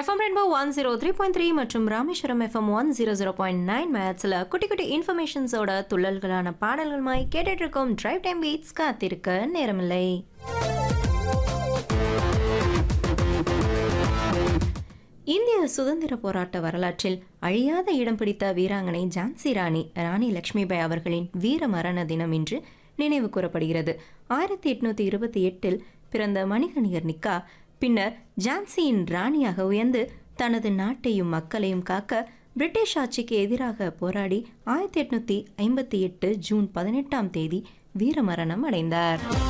FM rainbow one zero three point three மற்றும் Rameswaram FM one zero zero point nine மேட்ஸில் குட்டி குட்டி இன்ஃபர்மேஷன்ஸோட துள்ளல்களான பாடல்களுமாய் கேட்டுட்டு இருக்கோம் டிரைவ் டைம் பீட்ஸ் காத்திருக்க நேரமில்லை இந்திய சுதந்திர போராட்ட வரலாற்றில் அழியாத இடம் பிடித்த வீராங்கனை ஜான்சி ராணி ராணி லட்சுமிபாய் அவர்களின் வீர மரண தினம் இன்று நினைவு கூறப்படுகிறது ஆயிரத்தி எட்நூத்தி இருபத்தி எட்டில் பிறந்த மணிகணியர் நிக்கா பின்னர் ஜான்சியின் ராணியாக உயர்ந்து தனது நாட்டையும் மக்களையும் காக்க பிரிட்டிஷ் ஆட்சிக்கு எதிராக போராடி ஆயிரத்தி எட்நூத்தி ஐம்பத்தி எட்டு ஜூன் பதினெட்டாம் தேதி வீரமரணம் அடைந்தார்